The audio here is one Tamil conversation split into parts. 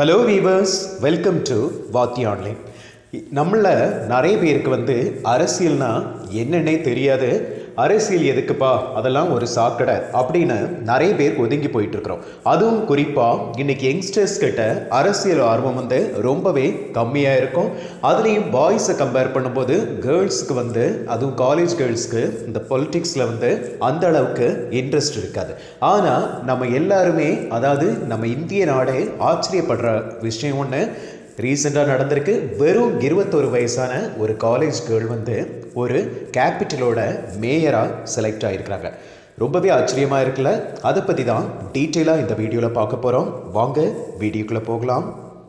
hello viewers welcome to Vaathi online நம்மள நிறைய பேருக்கு வந்து அரசியல்னா என்னன்னே தெரியாது அரசியல் எதுக்குப்பா அதெல்லாம் ஒரு சாக்கடை அப்படின்னு நிறைய பேர் ஒதுங்கி போயிட்டு இருக்கிறோம் அதுவும் குறிப்பாக இன்னைக்கு யங்ஸ்டர்ஸ் கிட்ட அரசியல் ஆர்வம் வந்து ரொம்பவே கம்மியாக இருக்கும் அதுலேயும் பாய்ஸை கம்பேர் பண்ணும்போது கேர்ள்ஸுக்கு வந்து அதுவும் காலேஜ் கேர்ள்ஸ்க்கு இந்த பொலிட்டிக்ஸில் வந்து அந்த அளவுக்கு இன்ட்ரெஸ்ட் இருக்காது ஆனால் நம்ம எல்லாருமே அதாவது நம்ம இந்திய நாடே ஆச்சரியப்படுற விஷயம் ஒன்று ரீசெண்டாக நடந்திருக்கு வெறும் இருபத்தொரு வயசான ஒரு காலேஜ் கேர்ள் வந்து ஒரு கேபிட்டலோட மேயராக செலக்ட் ஆகிருக்கிறாங்க ரொம்பவே ஆச்சரியமாக இருக்குல்ல அதை பற்றி தான் டீட்டெயிலாக இந்த வீடியோவில் பார்க்க போகிறோம் வாங்க வீடியோக்குள்ளே போகலாம்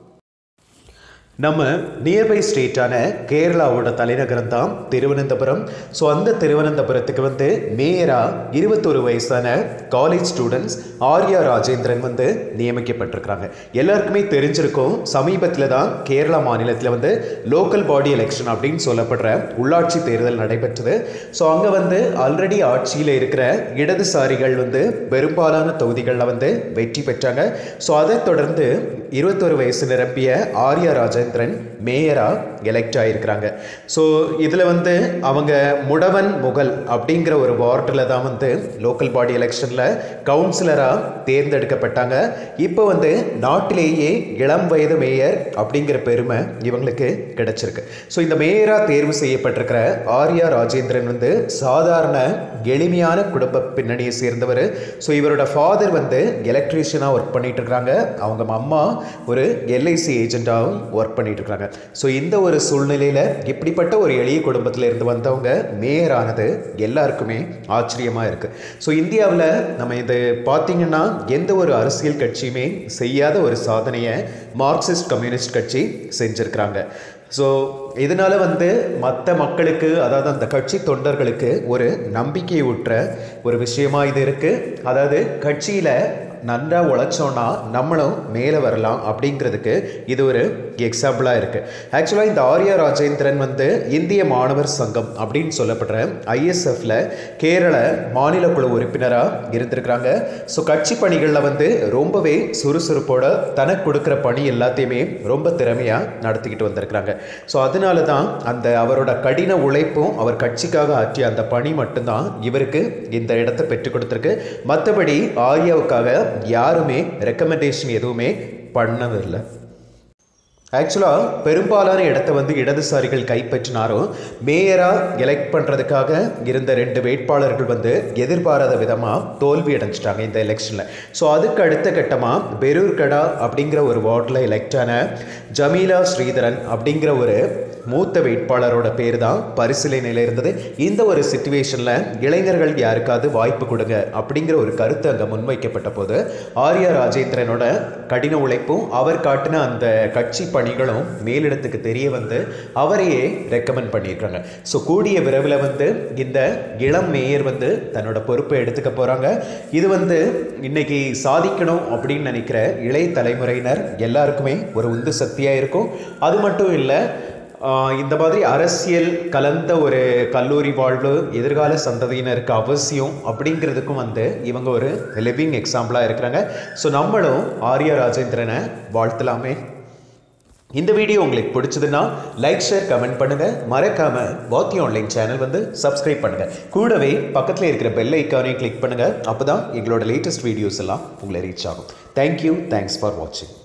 நம்ம நியர்பை ஸ்டேட்டான கேரளாவோட தலைநகரம் தான் திருவனந்தபுரம் ஸோ அந்த திருவனந்தபுரத்துக்கு வந்து மேயராக இருபத்தொரு வயசான காலேஜ் ஸ்டூடெண்ட்ஸ் ஆர்யா ராஜேந்திரன் வந்து நியமிக்கப்பட்டிருக்கிறாங்க எல்லாருக்குமே தெரிஞ்சிருக்கும் சமீபத்தில் தான் கேரளா மாநிலத்தில் வந்து லோக்கல் பாடி எலெக்ஷன் அப்படின்னு சொல்லப்படுற உள்ளாட்சி தேர்தல் நடைபெற்றது ஸோ அங்கே வந்து ஆல்ரெடி ஆட்சியில் இருக்கிற இடதுசாரிகள் வந்து பெரும்பாலான தொகுதிகளில் வந்து வெற்றி பெற்றாங்க ஸோ அதைத் தொடர்ந்து இருபத்தொரு வயசு நிரப்பிய ஆர்யா ராஜேந்திரன் மேயராக எலெக்ட் ஆகியிருக்கிறாங்க ஸோ இதில் வந்து அவங்க முடவன் முகல் அப்படிங்கிற ஒரு வார்டில் தான் வந்து லோக்கல் பாடி எலெக்ஷனில் கவுன்சிலராக தேர்ந்தெடுக்கப்பட்டாங்க இப்போ வந்து நாட்டிலேயே இளம் வயது மேயர் அப்படிங்கிற பெருமை இவங்களுக்கு கிடைச்சிருக்கு ஸோ இந்த மேயராக தேர்வு செய்யப்பட்டிருக்கிற ஆர்யா ராஜேந்திரன் வந்து சாதாரண எளிமையான குடும்ப பின்னணியை சேர்ந்தவர் ஸோ இவரோட ஃபாதர் வந்து எலக்ட்ரீஷியனாக ஒர்க் பண்ணிட்டு இருக்காங்க அவங்க அம்மா ஒரு எல்ஐசி ஏஜென்ட்டாகவும் ஒர்க் பண்ணிட்டு இருக்காங்க ஸோ இந்த ஒரு சூழ்நிலையில் இப்படிப்பட்ட ஒரு எளிய குடும்பத்தில் இருந்து வந்தவங்க மேயர் ஆனது எல்லாருக்குமே ஆச்சரியமாக இருக்குது ஸோ இந்தியாவில் நம்ம இது பார்த்தீங்கன்னா எந்த ஒரு அரசியல் கட்சியுமே செய்யாத ஒரு சாதனையை மார்க்சிஸ்ட் கம்யூனிஸ்ட் கட்சி செஞ்சுருக்கிறாங்க ஸோ இதனால் வந்து மற்ற மக்களுக்கு அதாவது அந்த கட்சி தொண்டர்களுக்கு ஒரு நம்பிக்கை ஊற்ற ஒரு விஷயமா இது இருக்குது அதாவது கட்சியில் நன்றா உழைச்சோன்னா நம்மளும் மேலே வரலாம் அப்படிங்கிறதுக்கு இது ஒரு எக்ஸாம்பிளாக இருக்குது ஆக்சுவலாக இந்த ஆர்யா ராஜேந்திரன் வந்து இந்திய மாணவர் சங்கம் அப்படின்னு சொல்லப்படுற ஐஎஸ்எஃப்ல கேரள மாநில குழு உறுப்பினராக இருந்திருக்கிறாங்க ஸோ கட்சி பணிகளில் வந்து ரொம்பவே சுறுசுறுப்போட தனக்கு கொடுக்குற பணி எல்லாத்தையுமே ரொம்ப திறமையாக நடத்திக்கிட்டு வந்திருக்கிறாங்க ஸோ அதனால தான் அந்த அவரோட கடின உழைப்பும் அவர் கட்சிக்காக ஆற்றிய அந்த பணி மட்டும்தான் இவருக்கு இந்த இடத்தை பெற்றுக் கொடுத்துருக்கு மற்றபடி ஆர்யாவுக்காக யாருமே ரெக்கமெண்டேஷன் எதுவுமே பண்ணதில்லை ஆக்சுவலாக பெரும்பாலான இடத்த வந்து இடதுசாரிகள் கைப்பற்றினாரும் மேயராக எலெக்ட் பண்ணுறதுக்காக இருந்த ரெண்டு வேட்பாளர்கள் வந்து எதிர்பாராத விதமாக தோல்வி அடைஞ்சிட்டாங்க இந்த எலெக்ஷனில் ஸோ அதுக்கு அடுத்த கட்டமாக பெரூர்கடா அப்படிங்கிற ஒரு வார்டில் எலெக்ட் ஆன ஜமீலா ஸ்ரீதரன் அப்படிங்கிற ஒரு மூத்த வேட்பாளரோட பேர் தான் பரிசீலனையில் இருந்தது இந்த ஒரு சுச்சுவேஷனில் இளைஞர்கள் யாருக்காவது வாய்ப்பு கொடுங்க அப்படிங்கிற ஒரு கருத்து அங்கே முன்வைக்கப்பட்ட போது ஆர்யா ராஜேந்திரனோட கடின உழைப்பும் அவர் காட்டின அந்த கட்சி பணிகளும் மேலிடத்துக்கு தெரிய வந்து அவரையே ரெக்கமெண்ட் பண்ணியிருக்காங்க ஸோ கூடிய விரைவில் வந்து இந்த இளம் மேயர் வந்து தன்னோட பொறுப்பை எடுத்துக்க போகிறாங்க இது வந்து இன்னைக்கு சாதிக்கணும் அப்படின்னு நினைக்கிற இளைய தலைமுறையினர் எல்லாருக்குமே ஒரு உந்து சக்தியாக இருக்கும் அது மட்டும் இல்லை இந்த மாதிரி அரசியல் கலந்த ஒரு கல்லூரி வாழ்வு எதிர்கால சந்ததியினருக்கு அவசியம் அப்படிங்கிறதுக்கும் வந்து இவங்க ஒரு லிவிங் எக்ஸாம்பிளாக இருக்கிறாங்க ஸோ நம்மளும் ஆர்யா ராஜேந்திரனை வாழ்த்தலாமே இந்த வீடியோ உங்களுக்கு பிடிச்சதுன்னா லைக் ஷேர் கமெண்ட் பண்ணுங்க மறக்காம வாத்தி ஆன்லைன் சேனல் வந்து சப்ஸ்கிரைப் பண்ணுங்க கூடவே பக்கத்தில் இருக்கிற பெல் ஐக்கானையும் கிளிக் பண்ணுங்க அப்பதான் எங்களோட லேட்டஸ்ட் வீடியோஸ் எல்லாம் உங்களை ரீச் ஆகும் தேங்க்யூ தேங்க்ஸ் ஃபார் வாட்சிங்